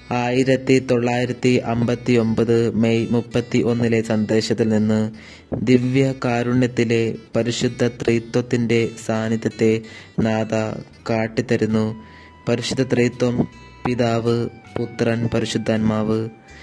ആയിരത്തി തൊള്ളായിരത്തി അമ്പത്തി ഒമ്പത് മെയ് മുപ്പത്തി ഒന്നിലെ സന്ദേശത്തിൽ നിന്ന് ദിവ്യ കാരുണ്യത്തിലെ പരിശുദ്ധ ത്രിത്വത്തിന്റെ സാന്നിധ്യത്തെ നാഥ കാട്ടിത്തരുന്നു പരിശുദ്ധ ത്രിത്വം പിതാവ് പുത്രൻ പരിശുദ്ധാത്മാവ്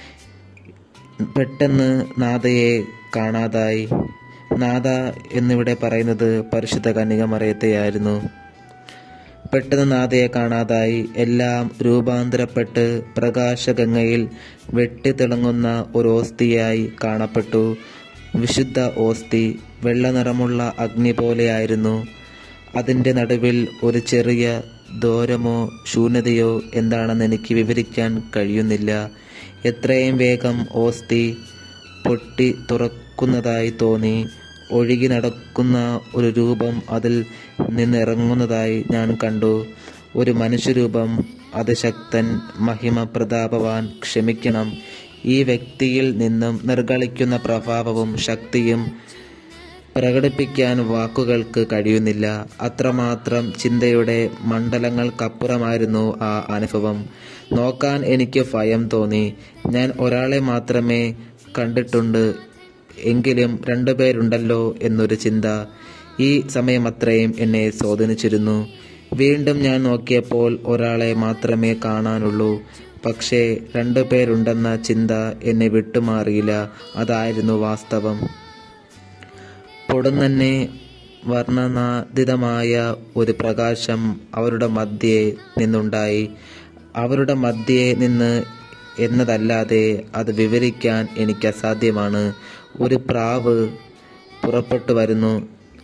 പെട്ടെന്ന് നാഥയെ കാണാതായി നാഥ എന്നിവിടെ പറയുന്നത് പരിശുദ്ധ കന്യകമറിയത്തെയായിരുന്നു പെട്ടെന്ന് നാഥയെ കാണാതായി എല്ലാം രൂപാന്തരപ്പെട്ട് പ്രകാശഗംഗയിൽ വെട്ടിത്തിളങ്ങുന്ന ഒരു ഓസ്തിയായി കാണപ്പെട്ടു വിശുദ്ധ ഓസ്തി വെള്ള നിറമുള്ള അഗ്നി പോലെയായിരുന്നു അതിൻ്റെ നടുവിൽ ഒരു ചെറിയ ദൂരമോ ശൂന്യതയോ എന്താണെന്ന് എനിക്ക് വിവരിക്കാൻ കഴിയുന്നില്ല എത്രയും വേഗം ഓസ്തി പൊട്ടി തുറക്കുന്നതായി തോന്നി ഒഴുകി നടക്കുന്ന ഒരു രൂപം അതിൽ നിന്നിറങ്ങുന്നതായി ഞാൻ കണ്ടു ഒരു മനുഷ്യരൂപം അതിശക്തൻ മഹിമ പ്രതാപവാൻ ക്ഷമിക്കണം ഈ വ്യക്തിയിൽ നിന്നും നിർഗളിക്കുന്ന പ്രഭാവവും ശക്തിയും പ്രകടിപ്പിക്കാൻ വാക്കുകൾക്ക് കഴിയുന്നില്ല അത്രമാത്രം ചിന്തയുടെ മണ്ഡലങ്ങൾക്കപ്പുറമായിരുന്നു ആ അനുഭവം നോക്കാൻ എനിക്ക് ഭയം തോന്നി ഞാൻ ഒരാളെ മാത്രമേ കണ്ടിട്ടുണ്ട് എങ്കിലും രണ്ടുപേരുണ്ടല്ലോ എന്നൊരു ചിന്ത ഈ സമയമത്രയും എന്നെ സ്വാധീനിച്ചിരുന്നു വീണ്ടും ഞാൻ നോക്കിയപ്പോൾ ഒരാളെ മാത്രമേ കാണാനുള്ളൂ പക്ഷേ രണ്ടുപേരുണ്ടെന്ന ചിന്ത എന്നെ വിട്ടുമാറിയില്ല അതായിരുന്നു വാസ്തവം പൊടുന്നന്നെ വർണ്ണനാദിതമായ ഒരു പ്രകാശം അവരുടെ മധ്യേ നിന്നുണ്ടായി അവരുടെ മധ്യേ നിന്ന് എന്നതല്ലാതെ അത് വിവരിക്കാൻ എനിക്ക് അസാധ്യമാണ് ഒരു പ്രാവ് പുറപ്പെട്ടു വരുന്നു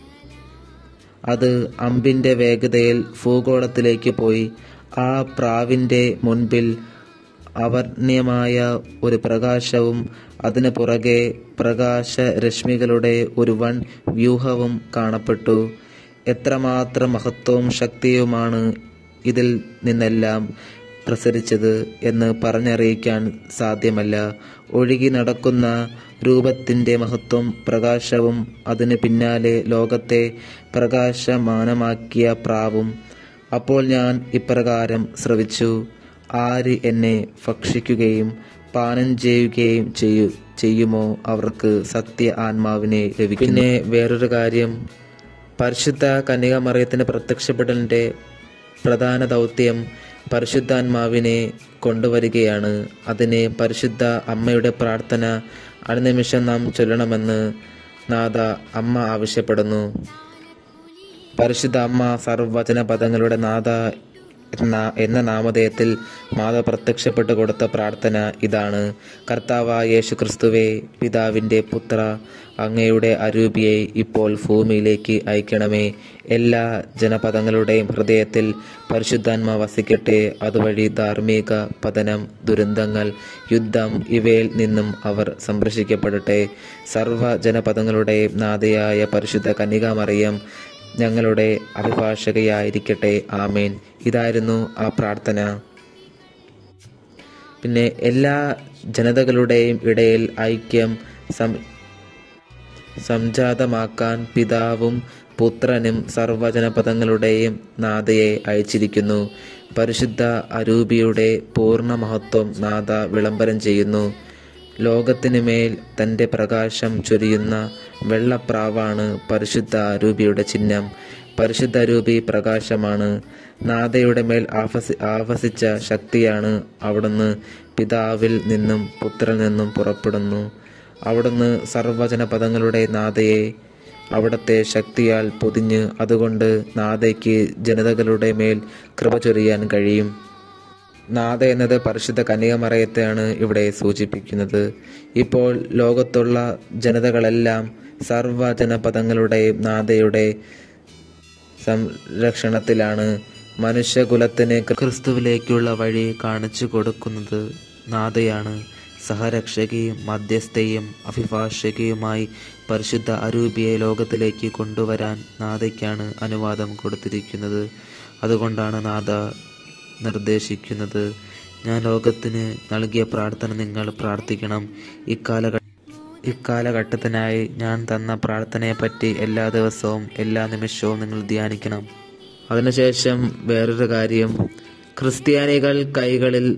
അത് അമ്പിന്റെ വേഗതയിൽ ഭൂഗോളത്തിലേക്ക് പോയി ആ പ്രാവിന്റെ മുൻപിൽ അവർണ്യമായ ഒരു പ്രകാശവും അതിനു പുറകെ പ്രകാശ രശ്മികളുടെ ഒരു വൻ വ്യൂഹവും കാണപ്പെട്ടു എത്രമാത്രം മഹത്വവും ശക്തിയുമാണ് ഇതിൽ നിന്നെല്ലാം പ്രസരിച്ചത് എന്ന് പറഞ്ഞറിയിക്കാൻ സാധ്യമല്ല ഒഴുകി നടക്കുന്ന രൂപത്തിന്റെ മഹത്വം പ്രകാശവും അതിന് പിന്നാലെ ലോകത്തെ പ്രകാശമാനമാക്കിയ പ്രാവും അപ്പോൾ ഞാൻ ഇപ്രകാരം ശ്രവിച്ചു ആര് എന്നെ ഭക്ഷിക്കുകയും പാനം ചെയ്യുകയും ചെയ്യൂ ചെയ്യുമോ അവർക്ക് സത്യ ആത്മാവിനെ ലഭിക്കും പിന്നെ വേറൊരു കാര്യം പരിശുദ്ധ കന്യകാമറിയത്തിന് പ്രത്യക്ഷപ്പെടലിന്റെ പ്രധാന ദൗത്യം പരിശുദ്ധാത്മാവിനെ കൊണ്ടുവരികയാണ് അതിനെ പരിശുദ്ധ അമ്മയുടെ പ്രാർത്ഥന അനുനിമിഷം നാം ചൊല്ലണമെന്ന് നാഥ അമ്മ ആവശ്യപ്പെടുന്നു പരിശുദ്ധ അമ്മ സർവചന പദങ്ങളുടെ നാഥ എന്ന എന്ന നാമധേയത്തിൽ മാതാവ് പ്രത്യക്ഷപ്പെട്ടു കൊടുത്ത പ്രാർത്ഥന ഇതാണ് കർത്താവായ യേശു ക്രിസ്തുവെ പിതാവിൻ്റെ പുത്ര അങ്ങയുടെ അരൂപിയെ ഇപ്പോൾ ഭൂമിയിലേക്ക് അയക്കണമേ എല്ലാ ജനപദങ്ങളുടെയും ഹൃദയത്തിൽ പരിശുദ്ധാത്മ വസിക്കട്ടെ അതുവഴി ധാർമ്മിക പതനം ദുരന്തങ്ങൾ യുദ്ധം ഇവയിൽ നിന്നും അവർ സംരക്ഷിക്കപ്പെടട്ടെ സർവ്വ ജനപദങ്ങളുടെയും നാഥയായ പരിശുദ്ധ കന്യകാമറിയം ഞങ്ങളുടെ അഭിഭാഷകയായിരിക്കട്ടെ ആമേൻ ഇതായിരുന്നു ആ പ്രാർത്ഥന പിന്നെ എല്ലാ ജനതകളുടെയും ഇടയിൽ ഐക്യം സം സംജാതമാക്കാൻ പിതാവും പുത്രനും സർവജനപദങ്ങളുടെയും നാഥയെ അയച്ചിരിക്കുന്നു പരിശുദ്ധ അരൂപിയുടെ പൂർണ്ണ മഹത്വം നാഥ വിളംബരം ചെയ്യുന്നു ലോകത്തിനുമേൽ തൻ്റെ പ്രകാശം ചൊരിയുന്ന വെള്ളപ്രാവാണ് പരിശുദ്ധ അരൂപിയുടെ ചിഹ്നം പരിശുദ്ധ അരൂപി പ്രകാശമാണ് നാഥയുടെ മേൽ ആവസി ആവസിച്ച ശക്തിയാണ് അവിടുന്ന് പിതാവിൽ നിന്നും പുത്രനിൽ നിന്നും പുറപ്പെടുന്നു അവിടുന്ന് സർവചന പദങ്ങളുടെ നാഥയെ അവിടത്തെ ശക്തിയാൽ പൊതിഞ്ഞ് അതുകൊണ്ട് നാഥയ്ക്ക് ജനതകളുടെ മേൽ കൃപ ചൊരിയാൻ കഴിയും നാഥ എന്നത് പരിശുദ്ധ കന്യകമറയത്തെയാണ് ഇവിടെ സൂചിപ്പിക്കുന്നത് ഇപ്പോൾ ലോകത്തുള്ള ജനതകളെല്ലാം സർവ്വജനപദങ്ങളുടെയും നാഥയുടെ സംരക്ഷണത്തിലാണ് മനുഷ്യകുലത്തിന് ക്രിസ്തുവിലേക്കുള്ള വഴി കാണിച്ചു കൊടുക്കുന്നത് നാഥയാണ് സഹരക്ഷകയും മധ്യസ്ഥയും അഭിഭാഷകയുമായി പരിശുദ്ധ അരൂപിയെ ലോകത്തിലേക്ക് കൊണ്ടുവരാൻ നാഥയ്ക്കാണ് അനുവാദം കൊടുത്തിരിക്കുന്നത് അതുകൊണ്ടാണ് നാഥ നിർദ്ദേശിക്കുന്നത് ഞാൻ ലോകത്തിന് നൽകിയ പ്രാർത്ഥന നിങ്ങൾ പ്രാർത്ഥിക്കണം ഇക്കാലഘട്ട ഇക്കാലഘട്ടത്തിനായി ഞാൻ തന്ന പ്രാർത്ഥനയെപ്പറ്റി എല്ലാ ദിവസവും എല്ലാ നിമിഷവും നിങ്ങൾ ധ്യാനിക്കണം അതിനുശേഷം വേറൊരു കാര്യം ക്രിസ്ത്യാനികൾ കൈകളിൽ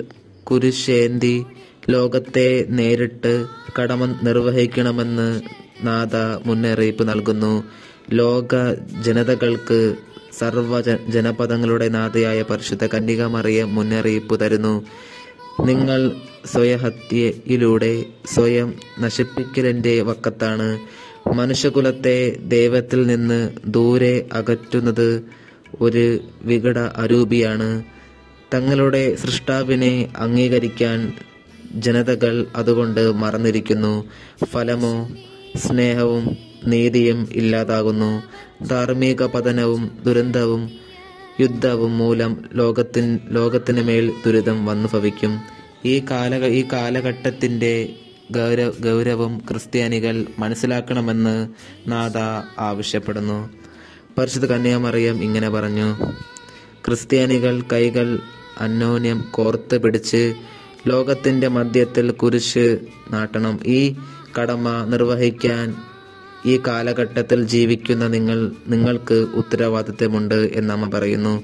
കുരിശേന്തി ലോകത്തെ നേരിട്ട് കടമ നിർവഹിക്കണമെന്ന് നാഥ മുന്നറിയിപ്പ് നൽകുന്നു ലോക ജനതകൾക്ക് സർവ ജ- ജനപദങ്ങളുടെ നാഥയായ പരിശുദ്ധ കന്യക മറിയം മുന്നറിയിപ്പ് തരുന്നു നിങ്ങൾ സ്വയഹത്യയിലൂടെ സ്വയം നശിപ്പിക്കലിന്റെ വക്കത്താണ് മനുഷ്യകുലത്തെ ദൈവത്തിൽ നിന്ന് ദൂരെ അകറ്റുന്നത് ഒരു വികട അരൂപിയാണ് തങ്ങളുടെ സൃഷ്ടാവിനെ അംഗീകരിക്കാൻ ജനതകൾ അതുകൊണ്ട് മറന്നിരിക്കുന്നു ഫലമോ സ്നേഹവും നീതിയും ഇല്ലാതാകുന്നു ധാർമ്മിക പതനവും ദുരന്തവും യുദ്ധവും മൂലം ലോകത്തിൻ ലോകത്തിന് മേൽ ദുരിതം വന്നു ഭവിക്കും ഈ കാല ഈ കാലഘട്ടത്തിന്റെ ഗൗരവ ഗൗരവം ക്രിസ്ത്യാനികൾ മനസ്സിലാക്കണമെന്ന് നാഥ ആവശ്യപ്പെടുന്നു പരിശുദ്ധ കന്യാമറിയം ഇങ്ങനെ പറഞ്ഞു ക്രിസ്ത്യാനികൾ കൈകൾ അന്യോന്യം കോർത്ത് പിടിച്ച് ലോകത്തിന്റെ മധ്യത്തിൽ കുരിശ് നാട്ടണം ഈ കടമ നിർവഹിക്കാൻ ഈ കാലഘട്ടത്തിൽ ജീവിക്കുന്ന നിങ്ങൾ നിങ്ങൾക്ക് ഉത്തരവാദിത്തമുണ്ട് എന്നമ്മ പറയുന്നു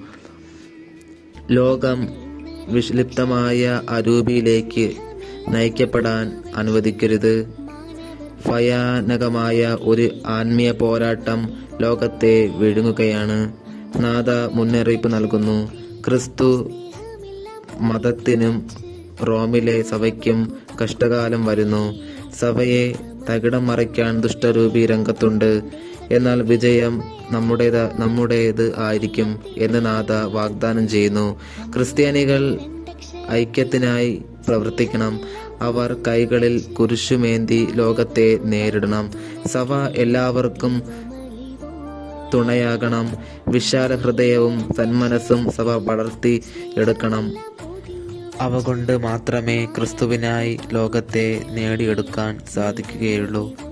ലോകം വിഷലിപ്തമായ അരൂപിയിലേക്ക് നയിക്കപ്പെടാൻ അനുവദിക്കരുത് ഭയാനകമായ ഒരു ആത്മീയ പോരാട്ടം ലോകത്തെ വിഴുങ്ങുകയാണ് നാഥ മുന്നറിയിപ്പ് നൽകുന്നു ക്രിസ്തു മതത്തിനും റോമിലെ സഭയ്ക്കും കഷ്ടകാലം വരുന്നു സഭയെ തകിടം മറിക്കാൻ ദുഷ്ടരൂപി രംഗത്തുണ്ട് എന്നാൽ വിജയം നമ്മുടേത് നമ്മുടേത് ആയിരിക്കും എന്ന് നാഥ വാഗ്ദാനം ചെയ്യുന്നു ക്രിസ്ത്യാനികൾ ഐക്യത്തിനായി പ്രവർത്തിക്കണം അവർ കൈകളിൽ കുരിശുമേന്തി ലോകത്തെ നേരിടണം സഭ എല്ലാവർക്കും തുണയാകണം വിശാല ഹൃദയവും സന്മനസ്സും സഭ വളർത്തി എടുക്കണം അവ കൊണ്ട് മാത്രമേ ക്രിസ്തുവിനായി ലോകത്തെ നേടിയെടുക്കാൻ സാധിക്കുകയുള്ളൂ